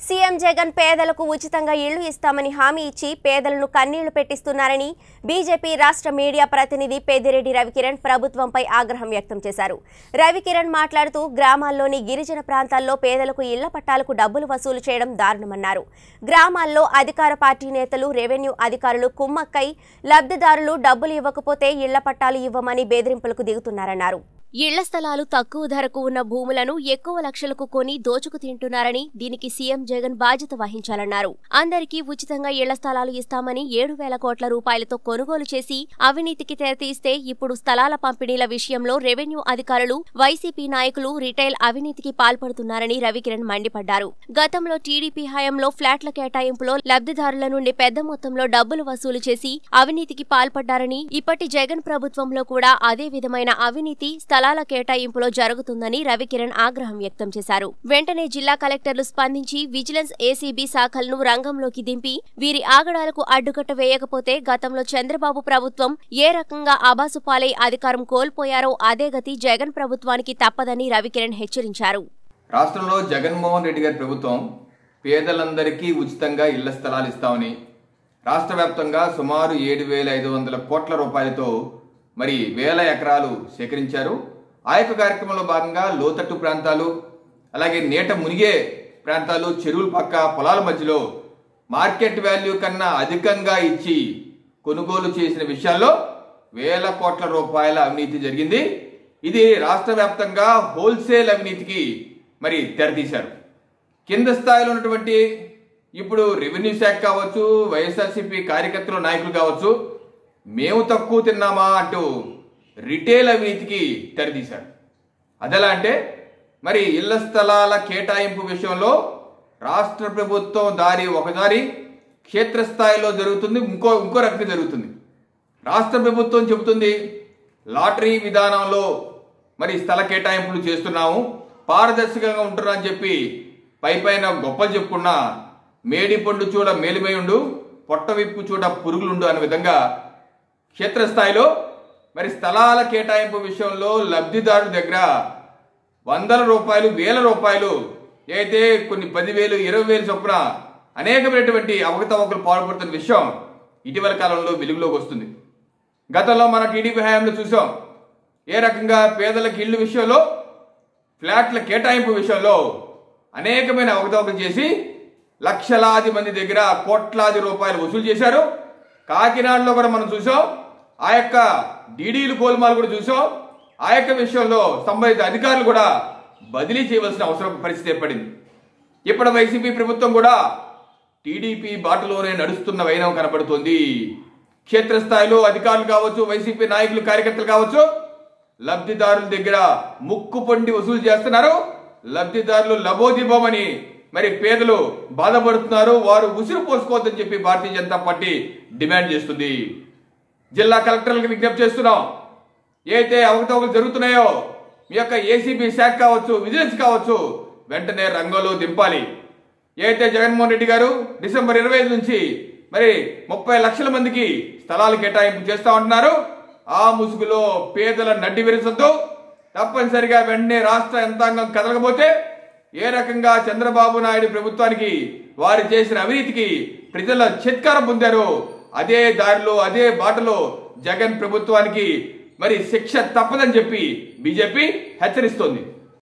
CM Jagan పేదలకు ఉచితంగా ఇళ్లు ఇస్తామని హామీ ఇచ్చి పేదలను కన్నీళ్లు పెట్టిస్తున్నారని బీజేపీ రాష్ట్ర మీడియా ప్రతినిధి పెద్దిరెడ్డి రవికిరణ్ ప్రభుత్వంపై ఆగ్రహం వ్యక్తం చేశారు రవికిరణ్ మాట్లాడుతూ గ్రామాల్లోని గిరిజన ప్రాంతాల్లో పేదలకు ఇళ్ల పట్టాలకు డబ్బులు వసూలు చేయడం దారుణమన్నారు గ్రామాల్లో అధికార పార్టీ నేతలు రెవెన్యూ అధికారులు కుమ్మక్కై లబ్ధిదారులు డబ్బులు ఇవ్వకపోతే ఇళ్ల పట్టాలు ఇవ్వమని బెదిరింపులకు దిగుతున్నారన్నారు ఇళ్ల స్థలాలు తక్కువ ధరకు ఉన్న భూములను ఎక్కువ లక్షలకు కొని దోచుకు తింటున్నారని దీనికి సీఎం జగన్ బాధ్యత వహించాలన్నారు అందరికీ ఉచితంగా ఇళ్ల స్థలాలు ఇస్తామని ఏడు వేల కోట్ల రూపాయలతో కొనుగోలు చేసి అవినీతికి తెరతీస్తే ఇప్పుడు స్థలాల పంపిణీల విషయంలో రెవెన్యూ అధికారులు వైసీపీ నాయకులు రిటైల్ అవినీతికి పాల్పడుతున్నారని రవికిరణ్ మండిపడ్డారు గతంలో టీడీపీ హయాంలో ఫ్లాట్ల కేటాయింపులో లబ్ధిదారుల నుండి పెద్ద మొత్తంలో డబ్బులు వసూలు చేసి అవినీతికి పాల్పడ్డారని ఇప్పటి జగన్ ప్రభుత్వంలో కూడా అదే విధమైన అవినీతి స్థలాల కేటాయింపులో జరుగుతుందని రవికిరణ్ ఆగ్రహం వ్యక్తం చేశారు వెంటనే జిల్లా కలెక్టర్లు స్పందించి విజిలెన్స్ ఏసీబీ శాఖలను రంగంలోకి దింపి వీరి ఆగడాలకు అడ్డుకట్ట వేయకపోతే గతంలో చంద్రబాబు ప్రభుత్వం ఏ రకంగా ఆబాసు పాలై అధికారం కోల్పోయారో అదే గతి జగన్ ప్రభుత్వానికి తప్పదని రవికిరణ్ హెచ్చరించారు రాష్ట్రంలో జగన్మోహన్ రెడ్డి గారి ప్రభుత్వం పేదలందరికీ ఉచితంగా ఇళ్ల స్థలాలు ఇస్తామని రాష్ట్ర వ్యాప్తంగా సుమారు ఏడు వేల ఐదు వందల కోట్ల రూపాయలతో మరి వేల ఎకరాలు సేకరించారు ఆ యొక్క కార్యక్రమంలో భాగంగా లోతట్టు ప్రాంతాలు అలాగే నీట మునిగే ప్రాంతాలు చెరువుల పక్క పొలాల మధ్యలో మార్కెట్ వాల్యూ కన్నా అధికంగా ఇచ్చి కొనుగోలు చేసిన విషయాల్లో వేల కోట్ల రూపాయల అవినీతి జరిగింది ఇది రాష్ట్ర వ్యాప్తంగా హోల్సేల్ అవినీతికి మరి తెరతీశారు కింద స్థాయిలో ఉన్నటువంటి ఇప్పుడు రెవెన్యూ శాఖ కావచ్చు వైఎస్ఆర్సీపీ కార్యకర్తలు నాయకులు కావచ్చు మేము తక్కువ తిన్నామా అంటూ రిటైల్ అవినీతికి తెరతీశారు అదెలా అంటే మరి ఇళ్ల స్థలాల కేటాయింపు విషయంలో రాష్ట్ర ప్రభుత్వం దారి ఒకదారి క్షేత్రస్థాయిలో జరుగుతుంది ఇంకో ఇంకో రకంగా జరుగుతుంది రాష్ట్ర ప్రభుత్వం చెబుతుంది లాటరీ విధానంలో మరి స్థల కేటాయింపులు చేస్తున్నాము పారదర్శకంగా ఉంటున్నారని చెప్పి పై పైన గొప్పలు చెప్పుకున్న మేడి పండు చూడ మేలిమయుండు పొట్ట విప్పు చూడ పురుగులుండు అనే విధంగా క్షేత్రస్థాయిలో మరి స్థలాల కేటాయింపు విషయంలో లబ్ధిదారుల దగ్గర వందల రూపాయలు వేల రూపాయలు అయితే కొన్ని పదివేలు ఇరవై వేలు చొప్పున అనేకమైనటువంటి అవకతవకలు పాల్పడుతున్న విషయం ఇటీవల కాలంలో వెలుగులోకి వస్తుంది గతంలో మన టీడీపీ హయాంలో చూసాం ఏ రకంగా పేదలకు ఇల్లు విషయంలో ఫ్లాట్ల కేటాయింపు విషయంలో అనేకమైన అవకతవకలు చేసి లక్షలాది మంది దగ్గర కోట్లాది రూపాయలు వసూలు చేశారు కాకినాడలో కూడా మనం చూసాం ఆ యొక్క డీడీలు గోల్మాలు కూడా చూసాం ఆ యొక్క విషయంలో సంబంధిత అధికారులు కూడా బదిలీ చేయవలసిన అవసరం పరిస్థితి ఏర్పడింది ఇప్పుడు వైసీపీ ప్రభుత్వం కూడా టీడీపీ బాటలోనే నడుస్తున్న వైనం కనబడుతోంది క్షేత్రస్థాయిలో అధికారులు కావచ్చు వైసీపీ నాయకులు కార్యకర్తలు కావచ్చు లబ్ధిదారుల దగ్గర ముక్కు పొండి వసూలు చేస్తున్నారు లబ్ధిదారులు లబోదిబోమని మరి పేదలు బాధపడుతున్నారు వారు ఉసిరు పోసుకోవద్దని చెప్పి భారతీయ జనతా పార్టీ డిమాండ్ చేస్తుంది జిల్లా కలెక్టర్లకు విజ్ఞప్తి చేస్తున్నాం ఏదైతే అవకతవకలు జరుగుతున్నాయో మీ యొక్క ఏసీబీ శాఖ కావచ్చు విజిలెన్స్ కావచ్చు వెంటనే రంగంలో దింపాలి ఏదైతే జగన్మోహన్ రెడ్డి గారు డిసెంబర్ ఇరవై ఐదు నుంచి మరి ముప్పై లక్షల మందికి స్థలాలు కేటాయింపు చేస్తా ఉంటున్నారు ఆ ముసుగులో పేదల నడ్డి విరచొద్దు తప్పనిసరిగా వెంటనే రాష్ట్ర యంత్రాంగం కదలకపోతే ఏ రకంగా చంద్రబాబు నాయుడు ప్రభుత్వానికి వారు చేసిన అవినీతికి ప్రజల చిత్కారం పొందారో అదే దారిలో అదే బాటలో జగన్ ప్రభుత్వానికి మరి శిక్ష తప్పదని చెప్పి బీజేపీ హెచ్చరిస్తోంది